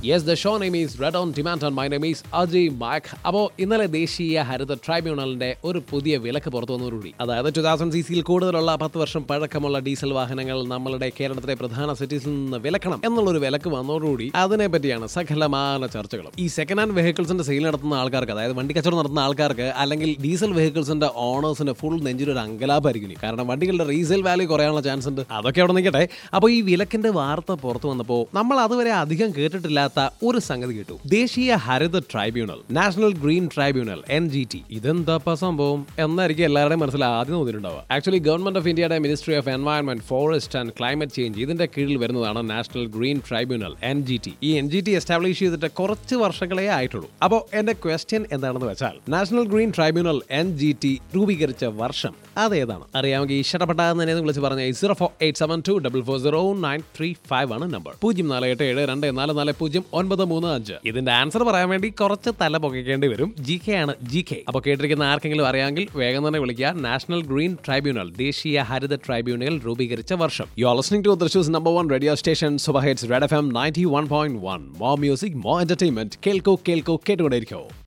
Yes the show name is red on demand on my name is Ajay Mac അപ്പോൾ ഇന്നലെ ദേശീയ ഹരിത ട്രൈബ്യൂണലിന്റെ ഒരു പുതിയ വിലക്ക് പുറത്തു വന്നതോടുകൂടി അതായത് ടു തൗസൻഡ് സി സിയിൽ കൂടുതലുള്ള പത്ത് വർഷം പഴക്കമുള്ള ഡീസൽ വാഹനങ്ങൾ നമ്മളുടെ കേരളത്തിലെ പ്രധാന സിറ്റീസിൽ നിന്ന് വിലക്കണം എന്നുള്ളൊരു വിലക്ക് വന്നതോടുകൂടി അതിനെ പറ്റിയാണ് സകലമാന ചർച്ചകളും ഈ സെക്കൻഡ് ഹാൻഡ് വെഹിക്കിൾസിന്റെ സെയിൽ നടത്തുന്ന ആൾക്കാർക്ക് അതായത് വണ്ടി കച്ചവടം നടത്തുന്ന ആൾക്കാർക്ക് അല്ലെങ്കിൽ ഡീസൽ വെഹിക്കിൾസിന്റെ ഓണേഴ്സിന്റെ ഫുൾ നെഞ്ചിലൊരു അങ്കലാപായിരിക്കും ഇനി. കാരണം വണ്ടികളുടെ റീസെയിൽ വാല്യൂ കുറയാനുള്ള ചാൻസ് ഉണ്ട് അതൊക്കെ അവിടെ നിൽക്കട്ടെ അപ്പോൾ ഈ വിലക്കിന്റെ വാർത്ത പുറത്തു വന്നപ്പോൾ നമ്മൾ അതുവരെ അധികം കേട്ടിട്ടില്ലാത്ത ഒരു സംഗതി കേട്ടു ദേശീയ ഹരിത tribunal national green tribunal N G T ഇതെന്താ സംഭവം എന്നായിരിക്കും എല്ലാവരുടെയും മനസ്സിൽ ആദ്യം തോന്നിയിട്ടുണ്ടാവുക ആക്ച്വലി ഗവൺമെന്റ് ഓഫ് ഇന്ത്യയുടെ ministry of environment forest and climate change ഇതിന്റെ കീഴിൽ വരുന്നതാണ് national green tribunal N G T ഈ എൻ ജി ടി എസ്റ്റാബ്ലിഷ് ചെയ്തിട്ട് കുറച്ച് വർഷങ്ങളേ ആയിട്ടുള്ളൂ അപ്പോൾ എന്റെ ക്വസ്റ്റ്യൻ എന്താണെന്ന് വെച്ചാൽ national green tribunal N G T രൂപീകരിച്ച വർഷം അതേതാണ് അറിയാമെങ്കിൽ ഇഷ്ടപ്പെട്ടതെന്ന് തന്നെ വിളിച്ച് പറഞ്ഞ zero four eight seven two double four zero nine three five ആണ് നമ്പർ പൂജ്യം നാല് എട്ട് ഏഴ് രണ്ട് നാല് നാല് പൂജ്യം ഒൻപത് മൂന്ന് അഞ്ച് ഇതിന്റെ ആൻസർ പറയാൻ വേണ്ടി കുറച്ച് തല പൊക്കിക്കേണ്ടി വരും ജി കെ ആണ് ജി കെ അപ്പോൾ കേട്ടിരിക്കുന്ന ആർക്കെങ്കിലും അറിയാമെങ്കിൽ വേഗം തന്നെ വിളിക്കുക നാഷണൽ ഗ്രീൻ ട്രൈബ്യൂണൽ ദേശീയ ഹരിത ട്രൈബ്യൂണൽ രൂപീകരിച്ച വർഷം you are listening to Thrissur's number one radio station സുബഹേറ്റ്സ് red F M ninety one point one mo music mo entertainment കേൾക്കോ കേൾക്കോ കേട്ടുകൊണ്ടിരിക്കോ